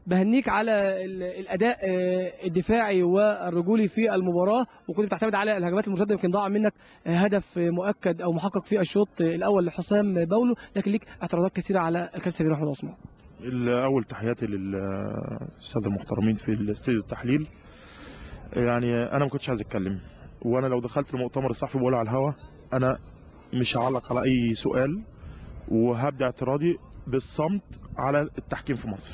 بهنيك على ال- الاداء آه، الدفاعي والرجولي في المباراه وكنت بتعتمد على الهجمات المرتده يمكن ضاع منك آه، هدف آه، مؤكد او محقق في الشوط آه، الاول لحسام باولو لكن ليك اعتراضات كثيره على الكابتن سمير محمود عثمان الأول تحياتي للسادة المحترمين في الاستوديو التحليل يعني أنا ما كنتش عايز أتكلم وأنا لو دخلت المؤتمر الصحفي بقول على الهوا أنا مش هعلق على أي سؤال وهبدأ اعتراضي بالصمت على التحكيم في مصر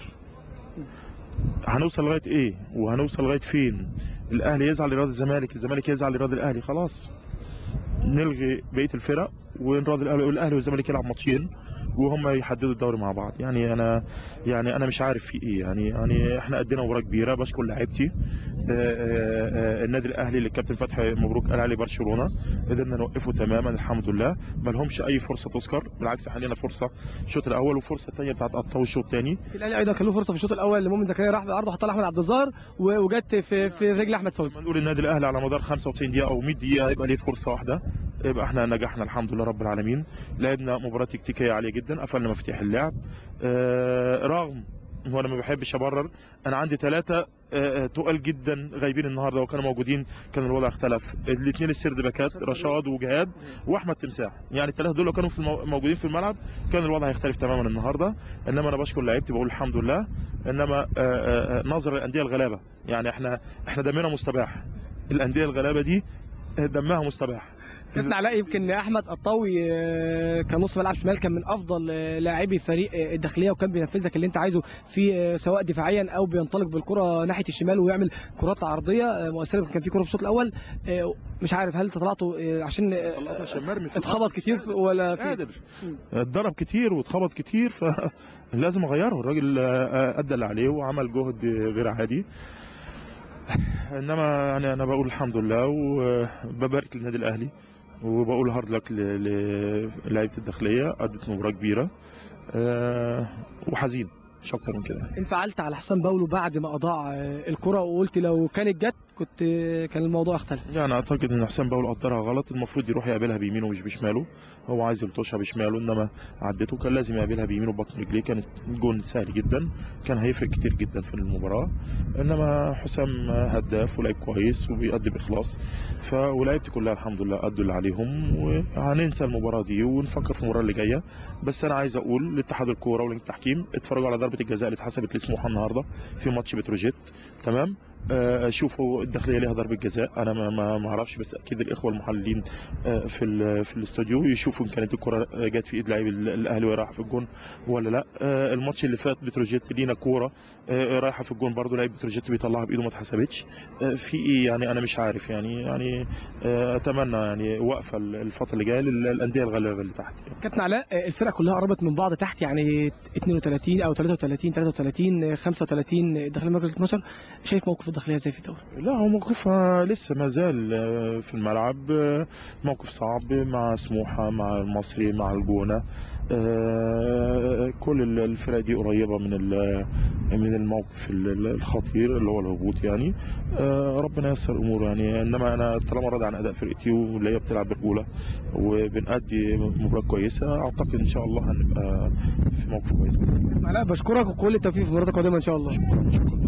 هنوصل لغاية إيه وهنوصل لغاية فين الأهلي يزعل لرياض الزمالك الزمالك يزعل لرياض الأهلي خلاص نلغي بقية الفرق ونراضي الأهلي والأهلي والزمالك يلعب ماتشين وهم يحددوا الدوري مع بعض يعني انا يعني انا مش عارف في ايه يعني يعني احنا قدنا مباراه كبيره بشكر لعيبتي آه، آه، آه، النادي الاهلي اللي الكابتن فتحي مبروك قال عليه برشلونه قدرنا نوقفه تماما الحمد لله ما لهمش اي فرصه تذكر بالعكس احنا لنا فرصه الشوط الاول وفرصه ثانيه بتاعت قطاو الشوط الثاني الاهلي ايضا كان له فرصه في الشوط الاول لمؤمن زكريا راح بعرضه حطها لاحمد عبد الظاهر و- وجت في في رجل احمد فوزي نقول النادي الاهلي على مدار 95 دقيقه او 100 دقيقه يبقى ليه فرصه واحده يبقى احنا نجحنا الحمد لله رب العالمين لعبنا مباراه تكتيكيه عاليه جدا قفلنا مفاتيح اللعب آه، رغم هو انا ما بحبش ابرر انا عندي ثلاثه تقال جدا غايبين النهارده وكانوا موجودين كان الوضع اختلف الاثنين السرد باكات رشاد وجهاد واحمد تمساح يعني الثلاثه دول لو كانوا في المو... موجودين في الملعب كان الوضع هيختلف تماما النهارده انما انا بشكر لعيبتي بقول الحمد لله انما آه، آه، آه، نظر الانديه الغلابه يعني احنا احنا دمنا مستباح الانديه الغلابه دي دمها مستباح كابتن علاء يمكن احمد الطوي آه، كان نص ملعب شمال كان من افضل آه، لاعبي فريق آه، الداخليه وكان بينفذ لك اللي انت عايزه في آه، سواء دفاعيا او بينطلق بالكره ناحيه الشمال ويعمل كرات عرضيه آه، مؤثره كان في كره في الشوط الاول آه، مش عارف هل طلعتوا آه، عشان آه، طلعت عشان مرمي في اتخبط كتير في- ولا مش في قادر اتضرب كتير واتخبط كتير فلازم اغيره الراجل آه، ادى اللي عليه وعمل جهد غير عادي انما يعني انا بقول الحمد لله وببارك للنادي الاهلي وبقول هارد لك للعيبه الداخليه ادت مباراه كبيره آه، وحزين مش اكتر من كده انفعلت على حسام باولو بعد ما اضاع آه، الكره وقلت لو كانت جت كنت آه، كان الموضوع اختلف يعني اعتقد ان حسام باول قدرها غلط المفروض يروح يقابلها بيمينه مش بشماله هو عايز يلطشها بشماله انما عدته كان لازم يقابلها بيمينه ببطن رجليه كانت جون سهل جدا كان هيفرق كتير جدا في المباراه انما حسام هداف ولعيب كويس وبيأدي باخلاص ف ولعيبتي كلها الحمد لله ادوا اللي عليهم وهننسى المباراه دي ونفكر في المباراه اللي جايه بس انا عايز اقول لاتحاد الكوره والتحكيم اتفرجوا على ضربه الجزاء اللي اتحسبت لسموحه النهارده في ماتش بتروجيت تمام آه، شوفوا الداخليه ليها ضربه جزاء انا ما ما ما اعرفش بس اكيد الاخوه المحللين آه، في ال- في الاستوديو يشوفوا ان كانت الكره جت في ايد لاعب ال- الاهلي وراح في الجون ولا لا آه، الماتش اللي فات بتروجيت لينا كوره آه، رايحه في الجون برضه لعيب بتروجيت بيطلعها بايده ما اتحسبتش آه، في ايه يعني انا مش عارف يعني يعني آه، اتمنى يعني وقفه الفتره اللي جايه للانديه الغلابه اللي تحت يعني. كابتن علاء آه، الفرق كلها قربت من بعض تحت يعني 32 او 33 33 آه، 35 الداخليه مركز 12 شايف موقف الداخليه ازاي في الدوري لا هو موقفها لسه ما زال آه، في الملعب آه، موقف صعب مع سموحة مع المصري مع الجونة آه، كل ال- الفرق دي قريبة من ال- من الموقف ال- ال- الخطير اللي هو الهبوط يعني آه، ربنا ييسر الأمور يعني إنما أنا طالما راضي عن أداء فرقتي واللي هي بتلعب برجولة وبنأدي مباراة كويسة أعتقد إن شاء الله هنبقى في موقف كويس بإذن الله كابتن علاء بشكرك وكل التوفيق في المباراه القادمه ان شاء الله شكرا شكرا